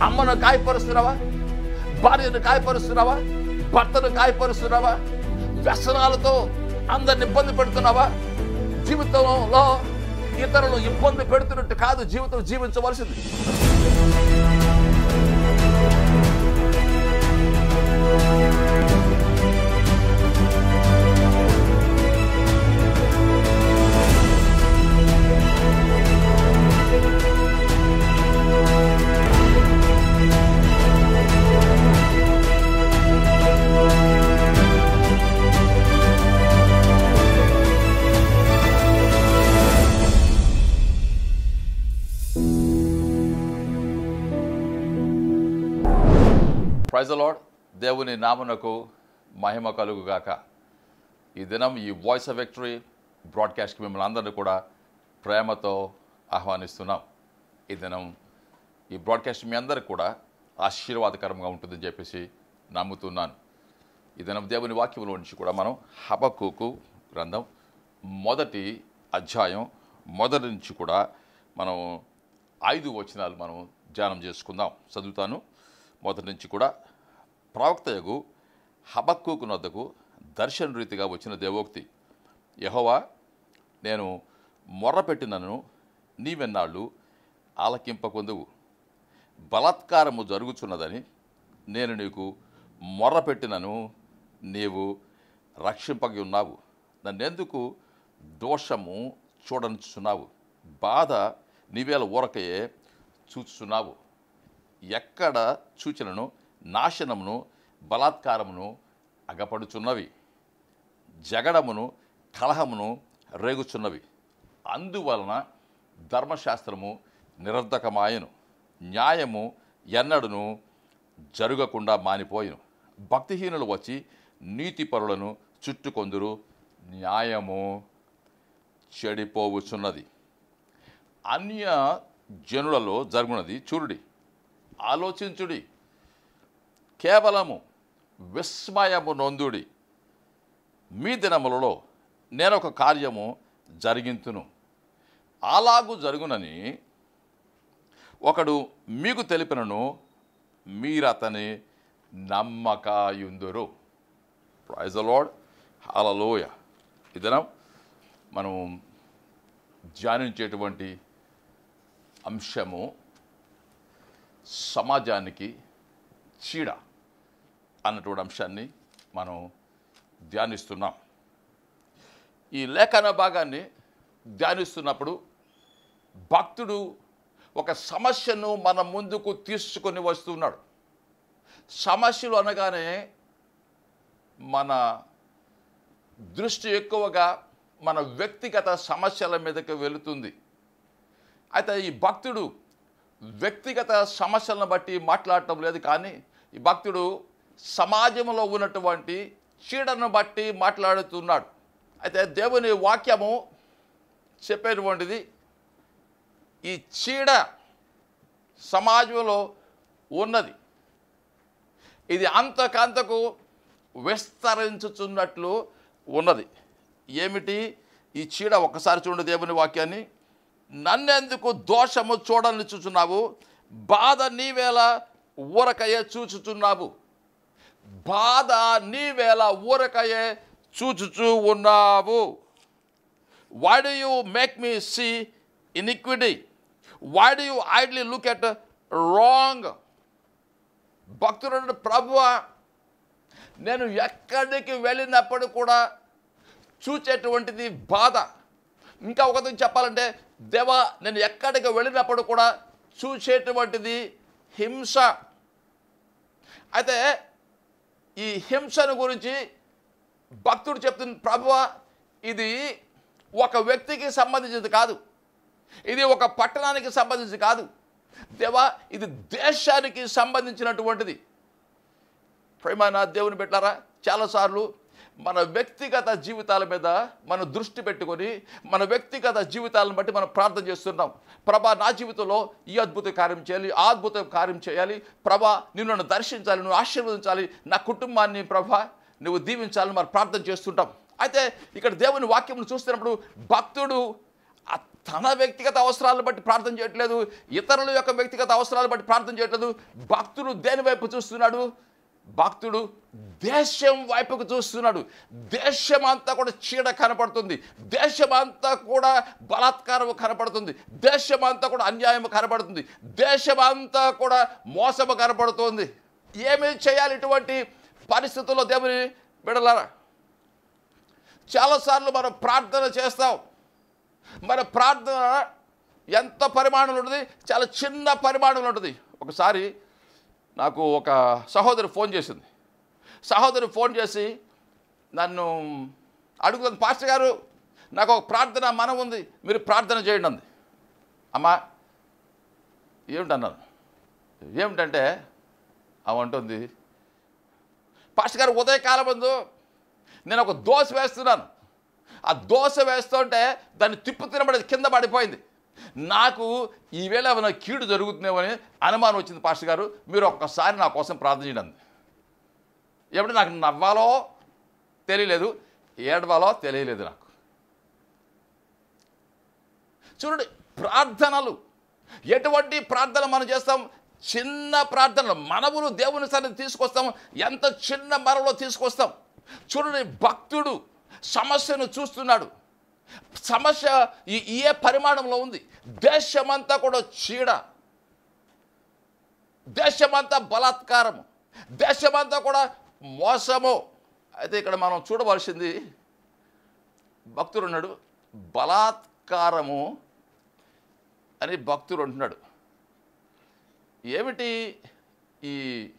అమ్మను గాయపరుస్తున్నావా భార్యను గాయపరుస్తున్నావా భర్తను గాయపరుస్తున్నావా వ్యసనాలతో అందరిని ఇబ్బంది పెడుతున్నావా జీవితంలో ఇతరులు ఇబ్బంది పెడుతున్నట్టు కాదు జీవితం జీవించవలసింది ప్రైజ్ లార్డ్ దేవుని నామునకు మహిమ కలుగుగాక ఈ దినం ఈ వాయిస్ ఆఫ్ విక్టరీ బ్రాడ్కాస్ట్కి మిమ్మల్ని అందరినీ కూడా ప్రేమతో ఆహ్వానిస్తున్నాం ఈ దినం ఈ బ్రాడ్కాస్ట్ మీ అందరికి కూడా ఆశీర్వాదకరంగా ఉంటుందని చెప్పేసి నమ్ముతున్నాను ఈ దినం దేవుని వాక్యంలో నుంచి కూడా మనం హబక్కుకు గ్రంథం మొదటి అధ్యాయం మొదటి నుంచి కూడా మనం ఐదు వచనాలు మనం ధ్యానం చేసుకుందాం చదువుతాను మొదటి నుంచి కూడా ప్రవక్తయగు హబక్కుకు నొద్దకు దర్శన రీతిగా వచ్చిన దేవోక్తి యహోవా నేను మొర్రపెట్టినను నీవెన్నాళ్ళు ఆలకింపకొందువు బలాత్కారము జరుగుచున్నదని నేను నీకు మొర్రపెట్టినను నీవు రక్షింపగి ఉన్నావు నన్నెందుకు దోషము చూడనిచున్నావు బాధ నీవేల ఊరకయే చూచుచున్నావు ఎక్కడ సూచనను నాశనమును బలాత్కారమును అగపడుచున్నవి జగడమును కలహమును రేగుచున్నవి అందువలన ధర్మశాస్త్రము నిరర్ధకమాయను న్యాయము ఎన్నడును జరగకుండా మానిపోయిను భక్తిహీనులు వచ్చి నీతిపరులను చుట్టుకొందురు న్యాయము చెడిపోవుచున్నది అన్య జనులలో జరుగునది చూడుడి ఆలోచించుడి కేవలము విస్మయము నొందుడి మీ దినములలో నేను ఒక కార్యము జరిగింతును అలాగు జరుగునని ఒకడు మీకు తెలిపినను మీరు అతని నమ్మకాయుందురు ప్రైజ్ లార్డ్ హలలోయ ఈ దినం మనం ధ్యానించేటువంటి అంశము సమాజానికి చీడ అన్నటువంటి అంశాన్ని మనం ధ్యానిస్తున్నాం ఈ లేఖన భాగాన్ని ధ్యానిస్తున్నప్పుడు భక్తుడు ఒక సమస్యను మన ముందుకు తీసుకొని వస్తున్నాడు సమస్యలు అనగానే మన దృష్టి ఎక్కువగా మన వ్యక్తిగత సమస్యల మీదకి వెళుతుంది అయితే ఈ భక్తుడు వ్యక్తిగత సమస్యలను బట్టి మాట్లాడటం లేదు కానీ ఈ భక్తుడు సమాజంలో ఉన్నటువంటి చీడను బట్టి మాట్లాడుతున్నాడు అయితే దేవుని వాక్యము చెప్పేటువంటిది ఈ చీడ సమాజంలో ఉన్నది ఇది అంతకంతకు విస్తరించుచున్నట్లు ఉన్నది ఏమిటి ఈ చీడ ఒక్కసారి చూడండి దేవుని వాక్యాన్ని నన్నెందుకు దోషము చూడని చూచున్నావు బాధ నీవేళ ఊరకయే చూచుచున్నావు బాధ నీవేళ ఊరకయే చూచుచూ ఉన్నావు why do you make me see iniquity why do you idly look at wrong భక్తుడు ప్రభువా నేను ఎక్కడికి వెళ్ళినప్పుడు కూడా చూచేటువంటిది బాధ ఇంకా ఒకటి చెప్పాలంటే దేవా నేను ఎక్కడికి వెళ్ళినప్పుడు కూడా చూసేటువంటిది హింస అయితే ఈ హింసను గురించి భక్తుడు చెప్తున్న ప్రభువ ఇది ఒక వ్యక్తికి సంబంధించింది కాదు ఇది ఒక పట్టణానికి సంబంధించి కాదు దేవా ఇది దేశానికి సంబంధించినటువంటిది ప్రేమాన దేవుని పెట్టారా చాలాసార్లు మన వ్యక్తిగత జీవితాల మీద మన దృష్టి పెట్టుకొని మన వ్యక్తిగత జీవితాలను బట్టి మనం ప్రార్థన చేస్తున్నాం ప్రభా నా జీవితంలో ఈ అద్భుత కార్యం చేయాలి ఆ అద్భుత కార్యం చేయాలి ప్రభా నిన్ను నన్ను దర్శించాలి నువ్వు ఆశీర్వదించాలి నా కుటుంబాన్ని ప్రభా నువ్వు దీవించాలని మనం ప్రార్థన చేస్తుంటాం అయితే ఇక్కడ దేవుని వాక్యం చూస్తున్నప్పుడు భక్తుడు ఆ తన వ్యక్తిగత అవసరాలను బట్టి ప్రార్థన చేయట్లేదు ఇతరుల యొక్క వ్యక్తిగత అవసరాలను బట్టి ప్రార్థన చేయట్లేదు భక్తుడు దేని వైపు చూస్తున్నాడు భక్తుడు దేశం వైపుకు చూస్తున్నాడు దేశం అంతా కూడా చీడ కనపడుతుంది దేశం అంతా కూడా బలాత్కారం కనపడుతుంది దేశం అంతా కూడా అన్యాయం కనపడుతుంది దేశం అంతా కూడా మోసము కనపడుతుంది ఏమి చేయాలి ఇటువంటి పరిస్థితుల్లో దేవుని బిడలారా చాలాసార్లు మనం ప్రార్థన చేస్తాం మన ప్రార్థన ఎంత పరిమాణంలో ఉంటుంది చాలా చిన్న పరిమాణంలో ఉంటుంది ఒకసారి నాకు ఒక సహోదరి ఫోన్ చేసింది సహోదరి ఫోన్ చేసి నన్ను అడుగుతుంది పాస్టర్ గారు నాకు ఒక ప్రార్థన మనం ఉంది మీరు ప్రార్థన చేయండి అంది అమ్మా ఏమిటన్నాను ఏమిటంటే ఆమె అంటుంది పాస్టర్ గారు ఉదయకాలం ముందు నేను ఒక దోశ వేస్తున్నాను ఆ దోశ వేస్తుంటే దాన్ని తిప్పు తినబడి కింద పడిపోయింది నాకు ఈవేళ ఏమైనా కీడు జరుగుతుందేమో అని అనుమానం వచ్చింది పాస్టర్ గారు మీరు ఒక్కసారి నా కోసం ప్రార్థన చేయండి అంది. ఎప్పుడు నాకు నవ్వాలో తెలియలేదు ఏడవాలో తెలియలేదు నాకు చూడండి ప్రార్థనలు ఎటువంటి ప్రార్థన మనం చేస్తాం చిన్న ప్రార్థనలు మనవులు దేవుని సన్నిధి తీసుకొస్తాం ఎంత చిన్న మరలో తీసుకొస్తాం చూడండి భక్తుడు సమస్యను చూస్తున్నాడు సమస్య ఈ ఏ పరిమాణంలో ఉంది దేశమంతా కూడా చీడ దేశమంతా బలాత్కారము దేశమంతా కూడా మోసము అయితే ఇక్కడ మనం చూడవలసింది భక్తుడు ఉన్నాడు బలాత్కారము అని భక్తుడు అంటున్నాడు ఏమిటి ఈ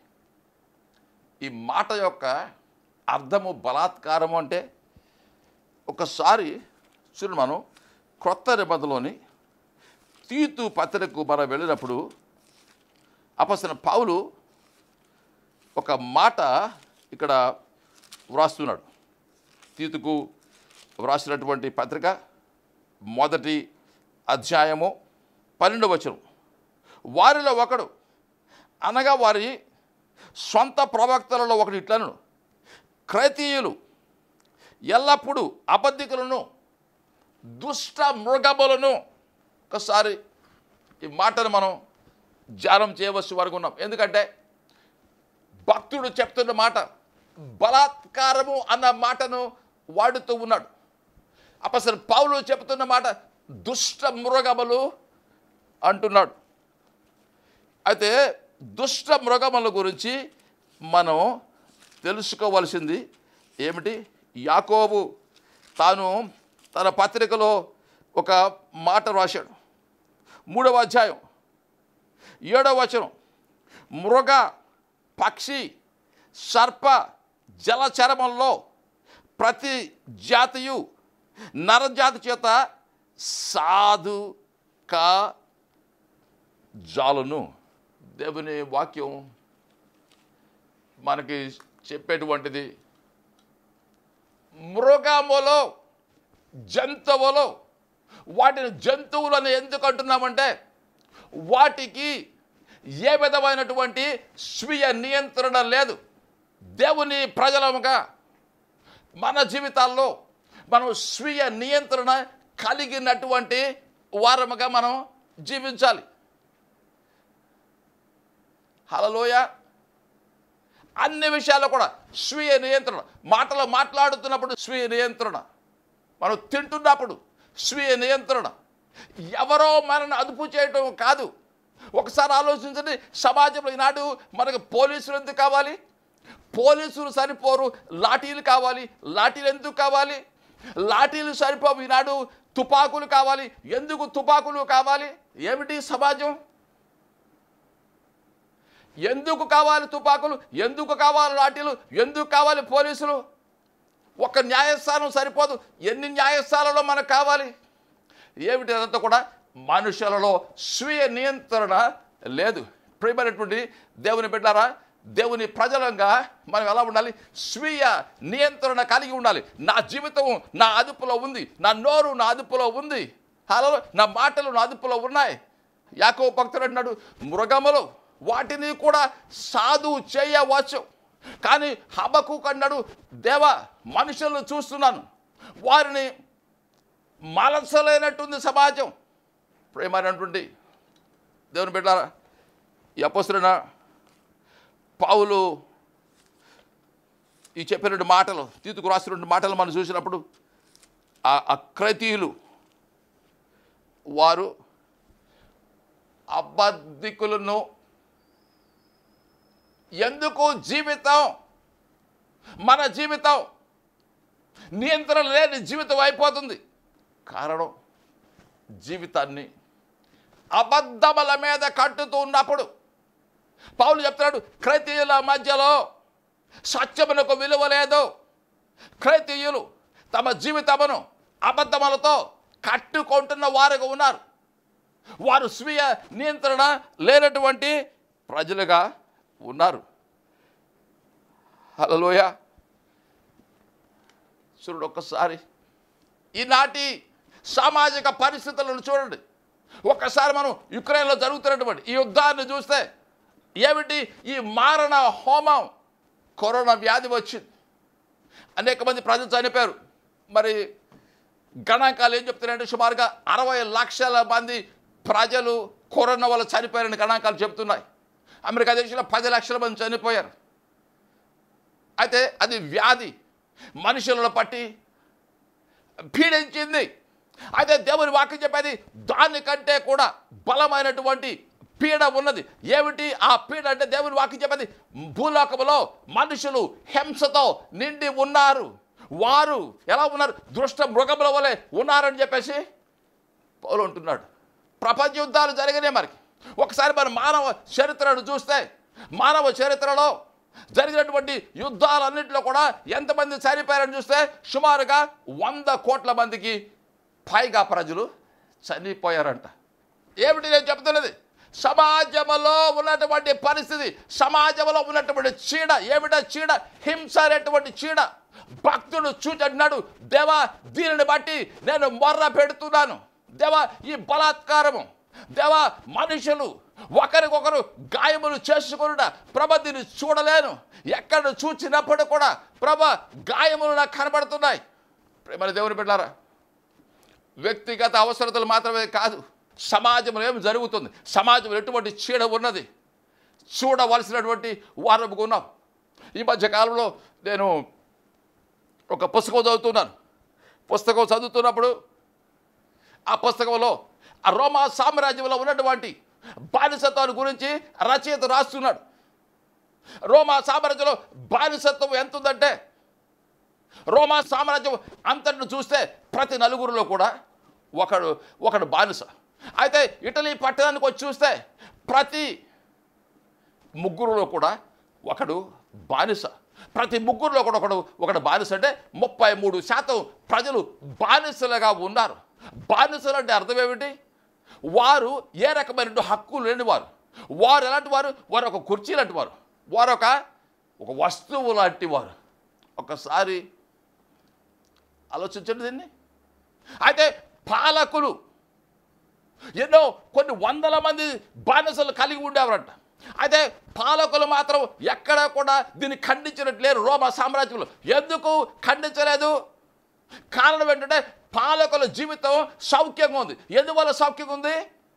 ఈ మాట యొక్క అర్థము బలాత్కారము అంటే ఒకసారి చూడండి మనం క్రొత్త నిబంధనలోని తీతు పత్రికకు మనం వెళ్ళినప్పుడు అపసిన పావులు ఒక మాట ఇక్కడ వ్రాస్తున్నాడు తీతుకు వ్రాసినటువంటి పత్రిక మొదటి అధ్యాయము పన్నెండవ వచనం వారిలో ఒకడు అనగా వారి సొంత ప్రవక్తలలో ఒకటి ఇట్లను క్రైతీయులు ఎల్లప్పుడూ అబద్ధికులను దుష్ట మృగములను ఒకసారి ఈ మాటను మనం ధ్యానం చేయవలసి వరకు ఉన్నాం ఎందుకంటే భక్తుడు చెప్తున్న మాట బలాత్కారము అన్న మాటను వాడుతూ ఉన్నాడు అపసలు పౌలు చెప్తున్న మాట దుష్ట మృగములు అంటున్నాడు అయితే దుష్ట మృగముల గురించి మనం తెలుసుకోవలసింది ఏమిటి యాకోబు తాను తన పత్రికలో ఒక మాట రాశాడు మూడవ అధ్యాయం ఏడవ వచనం మృగ పక్షి సర్ప జలచరమంలో ప్రతి జాతియు నరజాతి చేత సాధు కా జాలును దేవుని వాక్యం మనకి చెప్పేటువంటిది మృగములో జంతువులు వాటిని జంతువులను ఎందుకు అంటున్నామంటే వాటికి ఏ విధమైనటువంటి స్వీయ నియంత్రణ లేదు దేవుని ప్రజలముగా మన జీవితాల్లో మనం స్వీయ నియంత్రణ కలిగినటువంటి వారముగా మనం జీవించాలి హలలోయ అన్ని విషయాల్లో కూడా స్వీయ నియంత్రణ మాటలు మాట్లాడుతున్నప్పుడు స్వీయ నియంత్రణ మనం తింటున్నప్పుడు స్వీయ నియంత్రణ ఎవరో మనల్ని అదుపు చేయటం కాదు ఒకసారి ఆలోచించండి సమాజంలో ఈనాడు మనకు పోలీసులు ఎందుకు కావాలి పోలీసులు సరిపోరు లాఠీలు కావాలి లాఠీలు ఎందుకు కావాలి లాఠీలు సరిపోవు ఈనాడు తుపాకులు కావాలి ఎందుకు తుపాకులు కావాలి ఏమిటి సమాజం ఎందుకు కావాలి తుపాకులు ఎందుకు కావాలి లాఠీలు ఎందుకు కావాలి పోలీసులు ఒక న్యాయస్థానం సరిపోదు ఎన్ని న్యాయస్థానాల్లో మనకు కావాలి ఏమిటి అదంతా కూడా మనుషులలో స్వీయ నియంత్రణ లేదు ప్రియమైనటువంటి దేవుని బిడ్డారా దేవుని ప్రజలంగా మనం ఎలా ఉండాలి స్వీయ నియంత్రణ కలిగి ఉండాలి నా జీవితం నా అదుపులో ఉంది నా నోరు నా అదుపులో ఉంది హలో నా మాటలు నా అదుపులో ఉన్నాయి యాకో భక్తుడు అంటున్నాడు మృగములు వాటిని కూడా సాధు చేయవచ్చు కానీ హబకు కన్నాడు దేవా మనుషులను చూస్తున్నాను వారిని మలసలేనట్టుంది సమాజం ప్రేమైనటువంటి దేవుని బిడ్డారా ఈ అపస్తున్న పావులు ఈ చెప్పినటువంటి మాటలు తీతుకు రాసినటువంటి మాటలు మనం చూసినప్పుడు ఆ అక్రతీయులు వారు అబద్ధికులను ఎందుకు జీవితం మన జీవితం నియంత్రణ లేని జీవితం అయిపోతుంది కారణం జీవితాన్ని అబద్ధముల మీద కట్టుతూ ఉన్నప్పుడు పౌలు చెప్తున్నాడు క్రైతీయుల మధ్యలో సత్యమునకు విలువ లేదు క్రైతీయులు తమ జీవితమును అబద్ధములతో కట్టుకుంటున్న వారుగా ఉన్నారు వారు స్వీయ నియంత్రణ లేనటువంటి ప్రజలుగా ఉన్నారు హలోయ చూడండి ఒక్కసారి ఈనాటి సామాజిక పరిస్థితులను చూడండి ఒక్కసారి మనం యుక్రెయిన్లో జరుగుతున్నటువంటి ఈ యుద్ధాన్ని చూస్తే ఏమిటి ఈ మారణ హోమం కరోనా వ్యాధి వచ్చింది అనేక మంది ప్రజలు చనిపోయారు మరి గణాంకాలు ఏం చెప్తున్నాయంటే సుమారుగా అరవై లక్షల మంది ప్రజలు కరోనా వల్ల చనిపోయారని గణాంకాలు చెప్తున్నాయి అమెరికా దేశంలో పది లక్షల మంది చనిపోయారు అయితే అది వ్యాధి మనుషులను పట్టి పీడించింది అయితే దేవుని వాక్యం చెప్పేది దానికంటే కూడా బలమైనటువంటి పీడ ఉన్నది ఏమిటి ఆ పీడ అంటే దేవుని వాక్యం చెప్పేది భూలోకములో మనుషులు హింసతో నిండి ఉన్నారు వారు ఎలా ఉన్నారు దృష్ట మృగముల వలె ఉన్నారని చెప్పేసి పౌలు అంటున్నాడు ప్రపంచ యుద్ధాలు జరిగినాయి మనకి ఒకసారి మన మానవ చరిత్రను చూస్తే మానవ చరిత్రలో జరిగినటువంటి యుద్ధాలన్నింటిలో కూడా ఎంతమంది చనిపోయారని చూస్తే సుమారుగా వంద కోట్ల మందికి పైగా ప్రజలు చనిపోయారంట ఏమిటి నేను చెప్తున్నది సమాజంలో ఉన్నటువంటి పరిస్థితి సమాజంలో ఉన్నటువంటి చీడ ఏమిటా చీడ హింస అనేటువంటి చీడ భక్తుడు చూచన్నాడు దేవా దీనిని బట్టి నేను మొర్ర పెడుతున్నాను దేవా ఈ బలాత్కారము దేవా మనుషులు ఒకరికొకరు గాయములు చేసుకున్న ప్రభ దీన్ని చూడలేను ఎక్కడ చూచినప్పుడు కూడా ప్రభ గాయములు నాకు కనబడుతున్నాయి ప్రేమల దేవుని పెట్టారా వ్యక్తిగత అవసరతలు మాత్రమే కాదు సమాజంలో ఏమి జరుగుతుంది సమాజంలో ఎటువంటి చీడ ఉన్నది చూడవలసినటువంటి వారముగా ఉన్నాం ఈ మధ్య కాలంలో నేను ఒక పుస్తకం చదువుతున్నాను పుస్తకం చదువుతున్నప్పుడు ఆ పుస్తకంలో ఆ రోమా సామ్రాజ్యంలో ఉన్నటువంటి బానిసత్వాన్ని గురించి రచయిత రాస్తున్నాడు రోమా సామ్రాజ్యంలో బానిసత్వం ఎంత ఉందంటే రోమా సామ్రాజ్యం అంతటిని చూస్తే ప్రతి నలుగురిలో కూడా ఒకడు ఒకడు బానిస అయితే ఇటలీ పట్టణానికి వచ్చి చూస్తే ప్రతి ముగ్గురులో కూడా ఒకడు బానిస ప్రతి ముగ్గురులో కూడా ఒకడు ఒకడు బానిస అంటే ముప్పై మూడు శాతం ప్రజలు బానిసలుగా ఉన్నారు బానిసలు అంటే అర్థం ఏమిటి వారు ఏ రకమైన హక్కులు లేని వారు వారు ఎలాంటి వారు వారు ఒక కుర్చీ లాంటి వారు వారు ఒక ఒక వస్తువు లాంటి వారు ఒకసారి ఆలోచించండి దీన్ని అయితే పాలకులు ఎన్నో కొన్ని వందల మంది బానిసలు కలిగి ఉండేవారంట అయితే పాలకులు మాత్రం ఎక్కడ కూడా దీన్ని ఖండించినట్టు లేరు రోమా సామ్రాజ్యంలో ఎందుకు ఖండించలేదు కారణం ఏంటంటే పాలకుల జీవితం సౌఖ్యంగా ఉంది ఎందువల్ల సౌఖ్యంగా ఉంది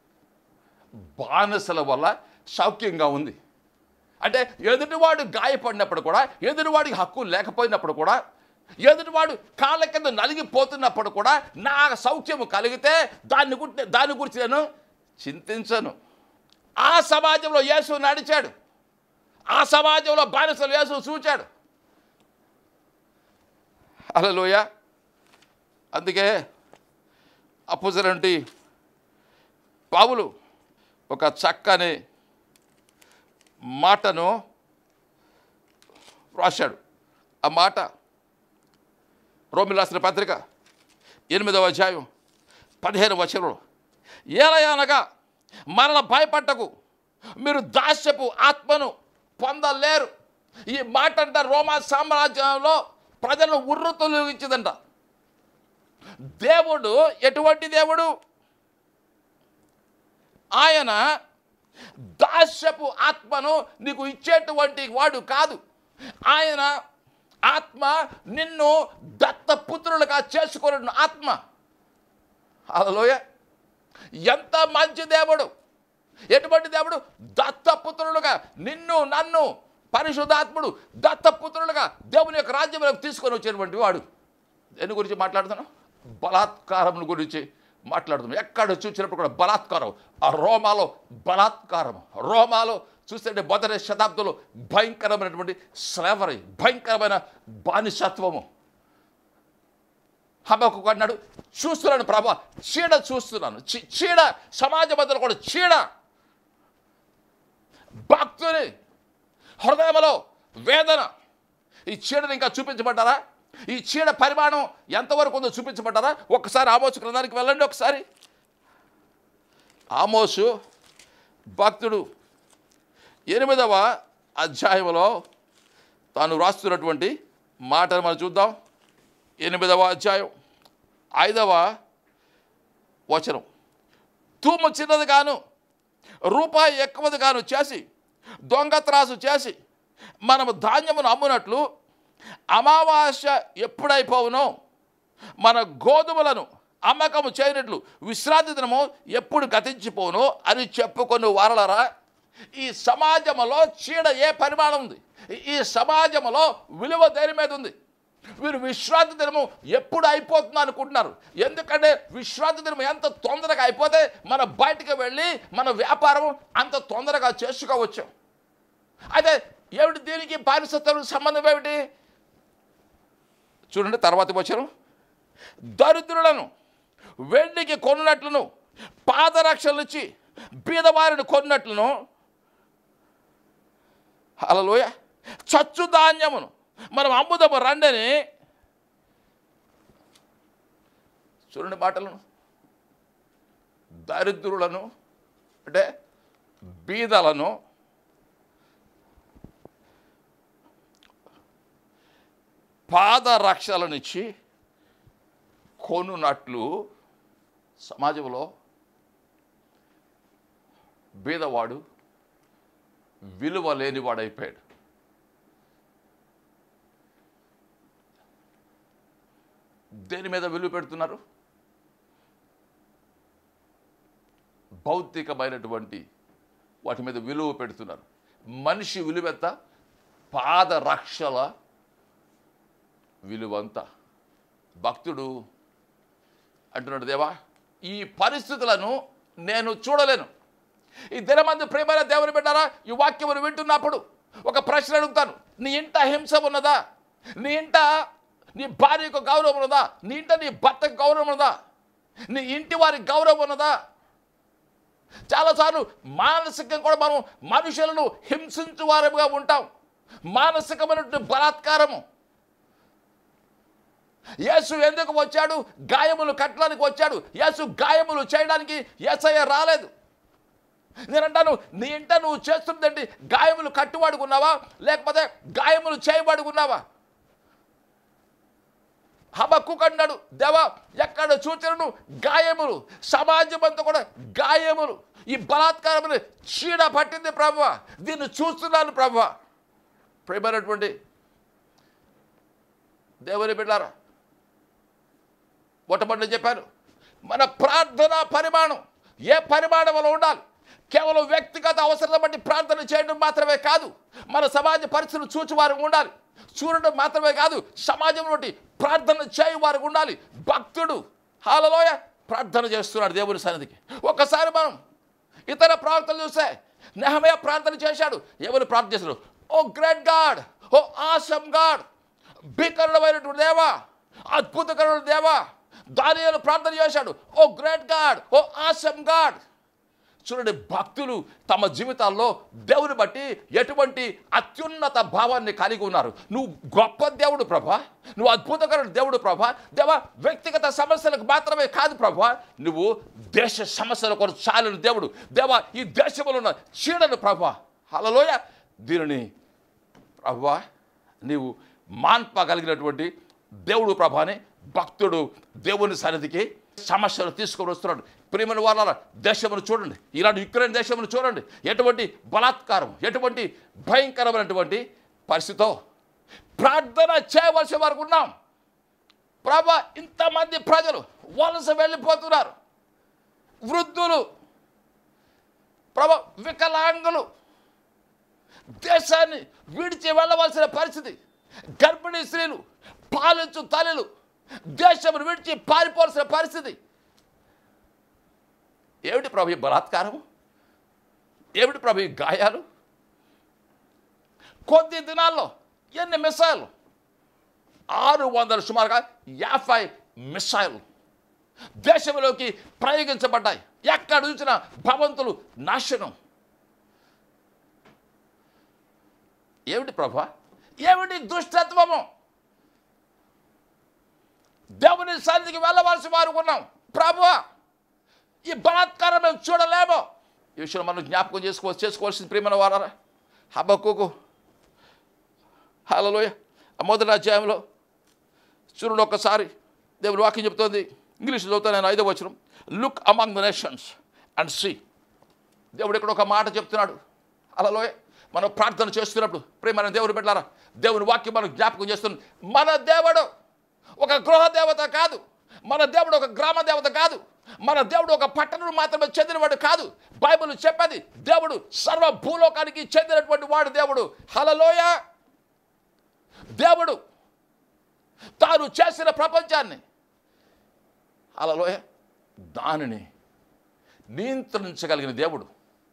బానిసల వల్ల సౌఖ్యంగా ఉంది అంటే ఎదుటివాడు గాయపడినప్పుడు కూడా ఎదుటివాడికి హక్కు లేకపోయినప్పుడు కూడా ఎదుటివాడు కాళ్ళ కింద నలిగిపోతున్నప్పుడు కూడా నా సౌఖ్యము కలిగితే దాన్ని గురించి దాని గురించి నేను చింతించను ఆ సమాజంలో యేసు నడిచాడు ఆ సమాజంలో బానిసలు యేసు చూచాడు అలలోయ అందుకే అప్పుజరంటి పావులు ఒక చక్కని మాటను రాశాడు ఆ మాట రోమిల్ రాసిన పత్రిక ఎనిమిదవ అధ్యాయం పదిహేను వచనంలో ఏలయనగా మరల భయపట్టకు మీరు దాస్యపు ఆత్మను పొందలేరు ఈ మాట అంట రోమా సామ్రాజ్యంలో ప్రజలను ఉర్రు తొలగించిందంట దేవుడు ఎటువంటి దేవుడు ఆయన దాస్యపు ఆత్మను నీకు ఇచ్చేటువంటి వాడు కాదు ఆయన ఆత్మ నిన్ను దత్తపుత్రులుగా చేసుకున్న ఆత్మ అలలోయ ఎంత మంచి దేవుడు ఎటువంటి దేవుడు దత్తపుత్రులుగా నిన్ను నన్ను పరిశుద్ధాత్ముడు దత్తపుత్రులుగా దేవుని యొక్క రాజ్యంలోకి తీసుకొని వచ్చేటువంటి వాడు దేని గురించి మాట్లాడుతున్నాం బలాత్కారం గురించి మాట్లాడుతున్నాం ఎక్కడ చూసినప్పుడు కూడా బలాత్కారం ఆ రోమాలో బలాత్కారం రోమాలో చూస్తే మొదటి శతాబ్దంలో భయంకరమైనటువంటి స్లేవరీ భయంకరమైన బానిసత్వము హబకు అన్నాడు చూస్తున్నాను ప్రభా చీడ చూస్తున్నాను చీ- చీడ సమాజ మధ్యలో కూడా చీడ భక్తుని హృదయంలో వేదన ఈ చీడని ఇంకా చూపించబడ్డారా ఈ చీడ పరిమాణం ఎంతవరకు ఉందో చూపించబడ్డారా ఒక్కసారి ఆమోసు గ్రంథానికి వెళ్ళండి ఒకసారి ఆమోసు భక్తుడు ఎనిమిదవ అధ్యాయంలో తాను రాస్తున్నటువంటి మాటను మనం చూద్దాం ఎనిమిదవ అధ్యాయం ఐదవ వచనం తూము చిన్నది గాను రూపాయి ఎక్కువది గాను చేసి దొంగ త్రాసు చేసి మనము ధాన్యమును అమ్మునట్లు అమావాస్య ఎప్పుడైపోవునో మన గోధుమలను అమ్మకము చేయనట్లు విశ్రాంతి దినము ఎప్పుడు గతించిపోను అని చెప్పుకొని వారలరా ఈ సమాజంలో చీడ ఏ పరిమాణం ఉంది ఈ- ఈ సమాజంలో విలువ దేని మీద ఉంది వీరు విశ్రాంతి దినము ఎప్పుడు అయిపోతుంది అనుకుంటున్నారు ఎందుకంటే విశ్రాంతి దినం ఎంత తొందరగా అయిపోతే మన బయటికి వెళ్ళి మన వ్యాపారం అంత తొందరగా చేసుకోవచ్చు అయితే ఏమిటి దీనికి బానిసత్వం సంబంధం ఏమిటి చూడండి తర్వాత వచ్చాను దరిద్రులను వెండికి కొన్నట్లును పాదరక్షలు ఇచ్చి బీదవారిని కొన్నట్లును అలలోయ చచ్చు ధాన్యమును మనం అమ్ముదము రండని చూడండి మాటలను దరిద్రులను అంటే బీదలను పాదరక్షలనిచ్చి కొనున్నట్లు సమాజంలో బీదవాడు విలువ లేనివాడైపోయాడు దేని మీద విలువ పెడుతున్నారు భౌతికమైనటువంటి వాటి మీద విలువ పెడుతున్నారు మనిషి విలువెంత పాదరక్షల విలువంత భక్తుడు అంటున్నాడు దేవా ఈ పరిస్థితులను నేను చూడలేను ఈ దినమందు ప్రేమైన దేవుని బిడ్డారా ఈ వాక్యమును వింటున్నప్పుడు ఒక ప్రశ్న అడుగుతాను నీ ఇంట హింస ఉన్నదా నీ ఇంట నీ భార్యకు గౌరవం ఉన్నదా నీ ఇంట నీ భర్తకు గౌరవం ఉన్నదా నీ ఇంటి వారి గౌరవం ఉన్నదా చాలాసార్లు మానసికంగా కూడా మనం మనుషులను హింసించు వారుగా ఉంటాం మానసికమైనటువంటి బలాత్కారము యేసు ఎందుకు వచ్చాడు గాయములు కట్టడానికి వచ్చాడు యేసు గాయములు చేయడానికి యేసయ్య రాలేదు నేనంటాను నీ ఇంట నువ్వు చేస్తుందండి గాయములు కట్టువాడుకున్నావా లేకపోతే గాయములు చేయబడుకున్నావా హబక్కు అన్నాడు దేవా ఎక్కడ చూచినను గాయములు సమాజం అంతా కూడా గాయములు ఈ బలాత్కారములు చీడ పట్టింది ప్రభువ దీన్ని చూస్తున్నాను ప్రభువ ప్రేమైనటువంటి దేవుని బిడ్డారా మొట్టమొదటి చెప్పాను మన ప్రార్థన పరిమాణం ఏ పరిమాణంలో ఉండాలి కేవలం వ్యక్తిగత అవసరం బట్టి ప్రార్థన చేయడం మాత్రమే కాదు మన సమాజ పరిస్థితులు చూచి వారికి ఉండాలి చూడడం మాత్రమే కాదు సమాజం నుండి ప్రార్థన చేయి వారికి ఉండాలి భక్తుడు హాలలోయ ప్రార్థన చేస్తున్నాడు దేవుని సన్నిధికి ఒక్కసారి మనం ఇతర ప్రార్థనలు చూస్తే నెహమయ ప్రార్థన చేశాడు ఎవరు ప్రార్థన చేశాడు O great God O awesome God భీకరణమైనటువంటి దేవా అద్భుతకరమైన దేవా దానియాలు ప్రార్థన చేశాడు O great God O awesome God చూడండి భక్తులు తమ జీవితాల్లో దేవుని బట్టి ఎటువంటి అత్యున్నత భావాన్ని కలిగి ఉన్నారు నువ్వు గొప్ప దేవుడు ప్రభా నువ్వు అద్భుతకరమైన దేవుడు ప్రభా దేవా వ్యక్తిగత సమస్యలకు మాత్రమే కాదు ప్రభా నువ్వు దేశ సమస్యల కొరకు చాలని దేవుడు దేవా ఈ దేశంలో ఉన్న చీడను ప్రభా హలలోయ దీనిని ప్రభా నీవు మాన్పగలిగినటువంటి దేవుడు ప్రభాని భక్తుడు దేవుని సన్నిధికి సమస్యలు తీసుకొని వస్తున్నాడు ప్రియమైన వాళ్ళ దేశమును చూడండి ఇలాంటి యుక్రెయిన్ దేశమును చూడండి ఎటువంటి బలాత్కారం ఎటువంటి భయంకరమైనటువంటి పరిస్థితితో ప్రార్థన చేయవలసి వరకు ఉన్నాం ప్రభా ఇంతమంది ప్రజలు వలస వెళ్ళిపోతున్నారు వృద్ధులు ప్రభా వికలాంగులు దేశాన్ని విడిచి వెళ్ళవలసిన పరిస్థితి గర్భిణీ స్త్రీలు పాలించు తల్లులు దేశం విడిచి పారిపోవాల్సిన పరిస్థితి ఏమిటి ప్రభు ఈ బలాత్కారం ఏమిటి ప్రభు ఈ గాయాలు కొద్ది దినాల్లో ఎన్ని మిసైలు ఆరు వందల సుమారుగా యాభై మిసైల్ దేశంలోకి ప్రయోగించబడ్డాయి ఎక్కడ చూసిన భవంతులు నాశనం ఏమిటి ప్రభా ఏమిటి దుష్టత్వము దేవుని సన్నిధికి వెళ్ళవలసి వారు ఉన్నాం ప్రభా ఈ బలాత్కారం మేము చూడలేము ఈ విషయంలో మనం జ్ఞాపకం చేసుకో చేసుకోవాల్సిన ప్రియమైన వారారా హబ్బకుకు హలోయ మొదటి అధ్యాయంలో చూడండి ఒక్కసారి దేవుని వాక్యం చెప్తోంది ఇంగ్లీష్ చదువుతాను నేను ఐదో వచనం look among the nations and see దేవుడు ఇక్కడ ఒక మాట చెప్తున్నాడు అలలోయ మనం ప్రార్థన చేస్తున్నప్పుడు ప్రేమ దేవుడు పెట్టారా దేవుని వాక్యం మనం జ్ఞాపకం చేస్తున్నాం మన దేవుడు ఒక గృహ దేవత కాదు మన దేవుడు ఒక గ్రామ దేవత కాదు మన దేవుడు ఒక పట్టణం మాత్రమే చెందినవాడు కాదు బైబిల్ చెప్పేది దేవుడు సర్వ భూలోకానికి చెందినటువంటి వాడు దేవుడు హలలోయ దేవుడు తాను చేసిన ప్రపంచాన్ని హలలోయ దానిని నియంత్రించగలిగిన దేవుడు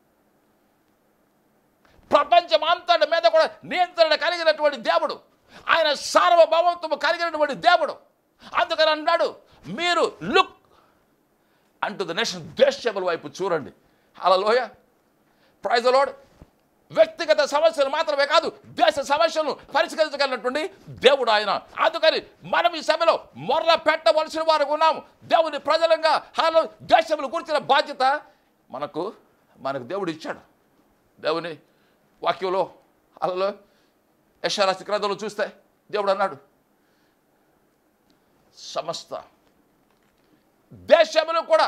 ప్రపంచం అంతటి మీద కూడా నియంత్రణ కలిగినటువంటి దేవుడు ఆయన సార్వభౌమత్వము కలిగినటువంటి దేవుడు అందుకని అన్నాడు మీరు లుక్ అంటూ ద నేషన్ దేశముల వైపు చూడండి అలలోయ ప్రైజ్ లోడ్ వ్యక్తిగత సమస్యలు మాత్రమే కాదు దేశ సమస్యలను పరిష్కరించగలిగినటువంటి దేవుడు ఆయన అందుకని మనం ఈ సభలో మొర్ర పెట్టవలసిన వారు ఉన్నాము దేవుని ప్రజలంగా హాలో దేశములు గురించిన బాధ్యత మనకు మనకు దేవుడు ఇచ్చాడు దేవుని వాక్యంలో అలలో యశారాశి గ్రంథంలో చూస్తే దేవుడు అన్నాడు సమస్త దేశములు కూడా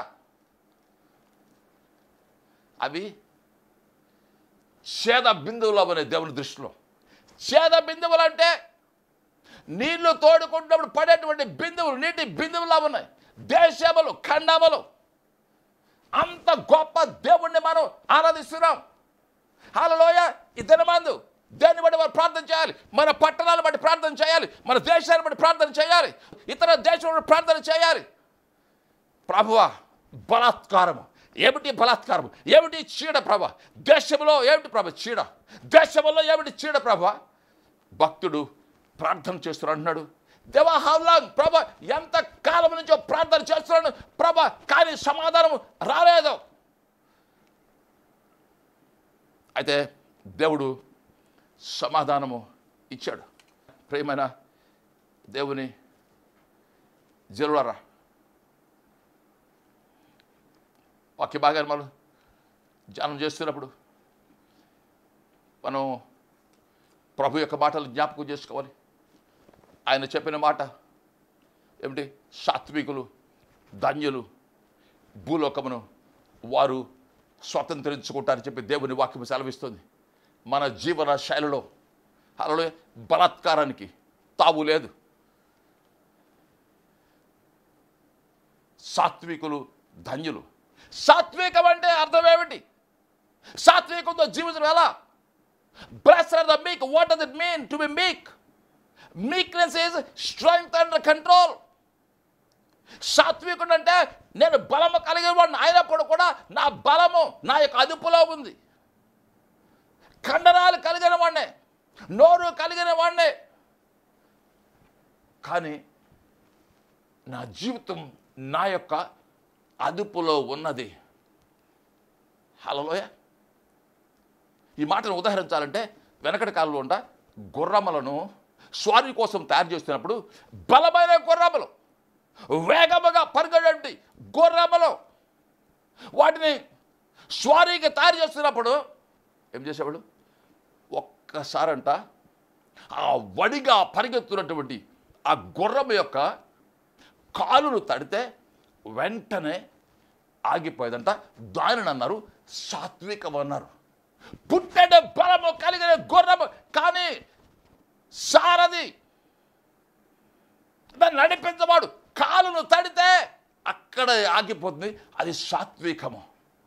అవి ఛేద బిందువులు అవనే దేవుని దృష్టిలో ఛేద బిందువులు అంటే నీళ్లు తోడుకుంటున్నప్పుడు పడేటువంటి బిందువులు నీటి బిందువులు ఉన్నాయి దేశములు ఖండములు అంత గొప్ప దేవుణ్ణి మనం ఆరాధిస్తున్నాం హాలలోయ ఈ దినమందు దేన్ని బట్టి మనం ప్రార్థన చేయాలి మన పట్టణాలను బట్టి ప్రార్థన చేయాలి మన దేశాన్ని బట్టి ప్రార్థన చేయాలి ఇతర దేశంలో ప్రార్థన చేయాలి ప్రభువా బలాత్కారము ఏమిటి బలాత్కారం ఏమిటి చీడ ప్రభ దేశంలో ఏమిటి ప్రభ చీడ దేశంలో ఏమిటి చీడ ప్రభ భక్తుడు ప్రార్థన చేస్తున్నాడు అంటున్నాడు దేవా హౌ లాంగ్ ప్రభ ఎంత కాలం నుంచో ప్రార్థన చేస్తున్నాడు ప్రభ కానీ సమాధానం రాలేదు అయితే దేవుడు సమాధానము ఇచ్చాడు ప్రేమైన దేవుని జరులరా వాక్య భాగాన్ని మనం ధ్యానం చేస్తున్నప్పుడు మనం ప్రభు యొక్క మాటలు జ్ఞాపకం చేసుకోవాలి ఆయన చెప్పిన మాట ఏమిటి సాత్వికులు ధన్యులు భూలోకమును వారు స్వతంత్రించుకుంటారని చెప్పి దేవుని వాక్యం సెలవిస్తుంది మన జీవన శైలిలో అలలో బలాత్కారానికి తావు లేదు సాత్వికులు ధన్యులు సాత్వికం అంటే అర్థం ఏమిటి సాత్వికంతో జీవితం ఎలా blessed are the meek what does it mean to be meek meekness is strength and control సాత్వికుడు అంటే నేను బలము కలిగిన వాడిని అయినప్పుడు కూడా నా బలము నా యొక్క అదుపులో ఉంది కండరాలు కలిగిన వాడినే నోరు కలిగిన వాడినే కానీ నా జీవితం నా యొక్క అదుపులో ఉన్నది హలోయ ఈ మాటను ఉదాహరించాలంటే వెనకటి కాలంలో ఉండ గుర్రములను స్వారీ కోసం తయారు చేస్తున్నప్పుడు బలమైన గుర్రములు వేగముగా పరిగెడండి గుర్రములు వాటిని స్వారీకి తయారు చేస్తున్నప్పుడు ఏం చేసేవాడు ఒక్కసారంట ఆ వడిగా పరిగెత్తున్నటువంటి ఆ గుర్రం యొక్క కాలును తడితే వెంటనే ఆగిపోయేదంట దానిని అన్నారు సాత్వికం అన్నారు పుట్టెడ బలము కలిగిన గుర్రము కానీ సారథి దాన్ని నడిపించవాడు కాలును తడితే అక్కడ ఆగిపోతుంది అది సాత్వికము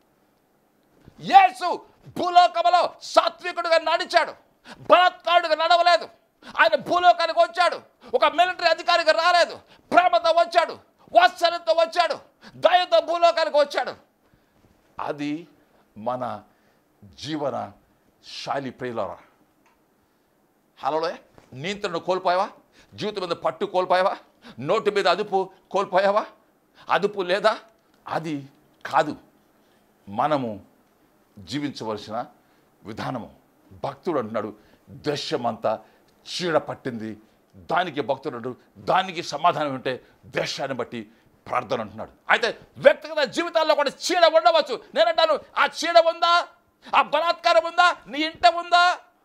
యేసు భూలోకములో సాత్వికుడుగా నడిచాడు బలాత్కారుడుగా నడవలేదు ఆయన భూలోకానికి వచ్చాడు ఒక మిలిటరీ అధికారిగా రాలేదు ప్రేమతో వచ్చాడు వాత్సల్యంతో వచ్చాడు దయతో భూలోకానికి వచ్చాడు అది మన జీవన శైలి ప్రియులరా హలోలే నియంత్రణ కోల్పోయావా జీవితం మీద పట్టు కోల్పోయావా నోటి మీద అదుపు కోల్పోయావా అదుపు లేదా అది కాదు మనము జీవించవలసిన విధానము భక్తుడు అంటున్నాడు దృశ్యమంతా చీడ పట్టింది దానికి భక్తుడు అంటాడు దానికి సమాధానం ఉంటే దృశ్యాన్ని బట్టి ప్రార్థన అంటున్నాడు అయితే వ్యక్తిగత జీవితాల్లో కూడా చీడ ఉండవచ్చు నేనంటాను ఆ చీడ ఉందా ఆ బలాత్కారం ఉందా నీ ఇంట ఉందా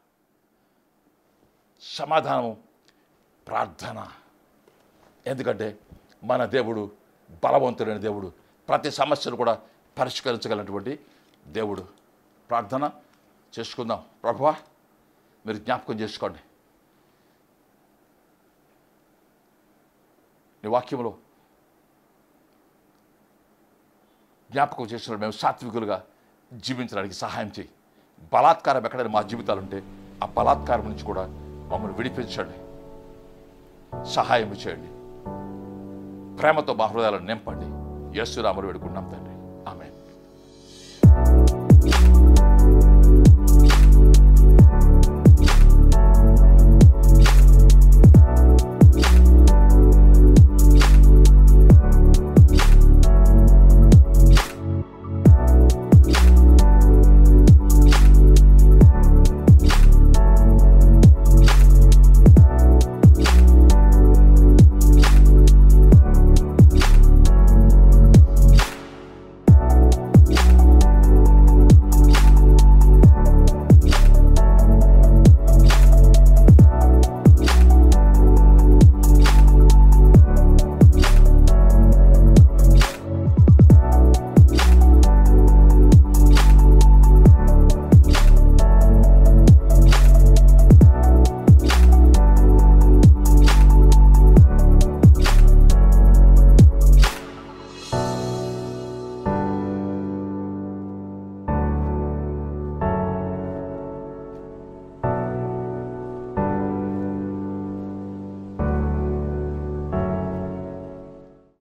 సమాధానం ప్రార్థన ఎందుకంటే మన దేవుడు బలవంతుడైన దేవుడు ప్రతి సమస్యను కూడా పరిష్కరించగలిగినటువంటి దేవుడు ప్రార్థన చేసుకుందాం ప్రభువా మీరు జ్ఞాపకం చేసుకోండి నీ వాక్యంలో జ్ఞాపకం చేసిన మేము సాత్వికులుగా జీవించడానికి సహాయం చేయి బలాత్కారం ఎక్కడైనా మా జీవితాలు ఉంటే ఆ బలాత్కారం నుంచి కూడా మమ్మల్ని విడిపించండి సహాయం చేయండి ప్రేమతో మా హృదయాలను నింపండి యేసురాములు వేడుకున్నాం తండ్రి